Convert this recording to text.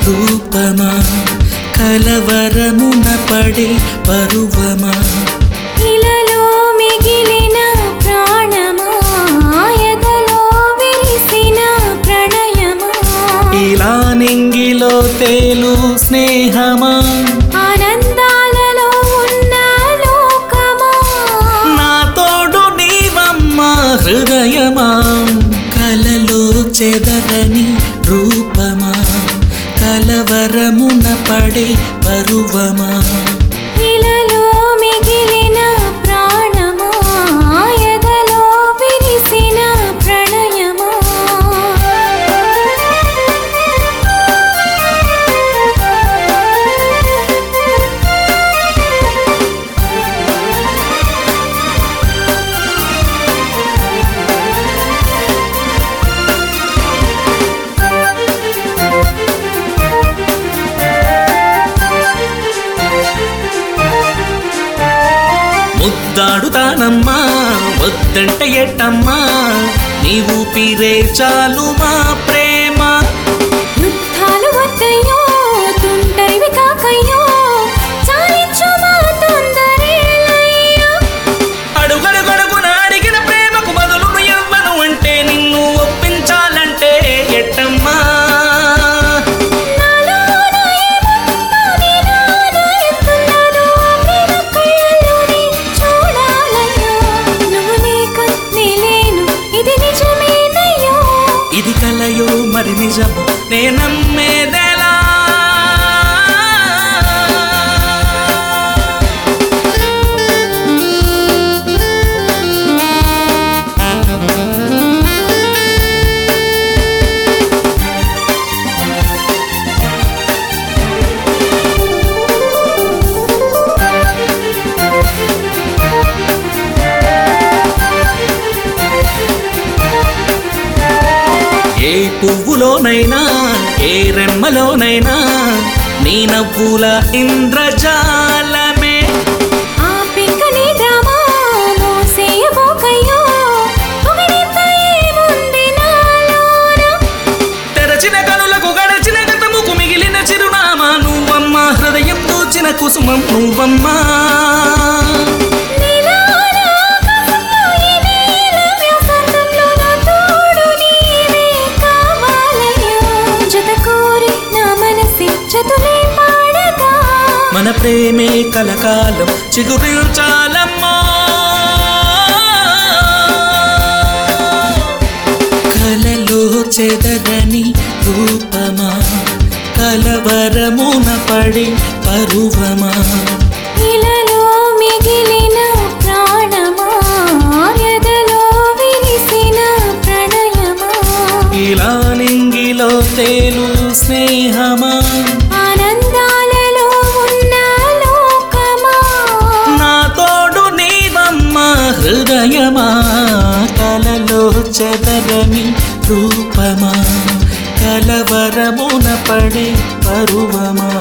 రూపమా కలవరమున పడే పరువమా ఇలలో మిగిలిన ప్రాణమా ఎదలో విరిసిన ప్రణయమా ఇలా నింగిలో తేలు స్నేహమా ఆనందాలలో ఉన్న లోకమా నా తోడు నీవమ్మ హృదయమా కలలో చెదరని రూపమా కలవరమున పడే పరువమా ఇలలో మిగిలిన ప్రాణమా ఎదలో విరిసిన ప్రణయమా ముద్దాడుతానమ్మా వద్దంటే ఎట్టమ్మా నీవు పీరే చాలు మా ప్రేమ యుద్ధాలు వద్దయ్యో తుంటరివి కాకయ్యో చాలించు మా తొందరేలయ్యో అడుగడుగడుగున అడిగిన ప్రేమకు బదులును ఇవ్వను అంటే నిన్ను ఒప్పించాలంటే ఎట్టమ్మా నాలో నా ఏముందో నీ నాలో ఎంతున్నదో ప్రేమ కళ్ళల్లోనే చూడాలయ్యో నువ్వు లేక నే లేను ఇది నిజమేనయ్యో ఇది కలయో మరి నిజము నే నమ్మేదెలా ఏ పువ్వులోనైనా ఏ రెమ్మలోనైనా నీ నవ్వుల ఇంద్రజాలమే ఆ పింకని డ్రామా మోసేయబోకయ్యో పొగడింత ఏముంది నాలోన తెరచిన కనులకు గడచిన గతముకు మిగిలిన చిరునామా నువ్వమ్మా హృదయం దూచిన కుసుమం నువ్వమ్మా నీలోన ఆకాశంలో ఈ నీల వ్యాసార్థంలో నా తోడు నీవే కావాలయ్యో జత కోరి నా మనసి జతులే పాడగా మన ప్రేమే కలకాలం చిగురించాలమ్మా కలలో చెదరని రూపమా కలవరమున పడి పరువమా ఇలలో మిగిలిన ప్రాణమా ఎదలో విరిసిన ప్రణయమా ఇలా నింగిలో తేలు స్నేహమా ఆనందాలలో ఉన్న లోకమా నా తోడు నీవమ్మ హృదయమా కలలో చెదరని రూపమా కలవరమున పడే పరువమా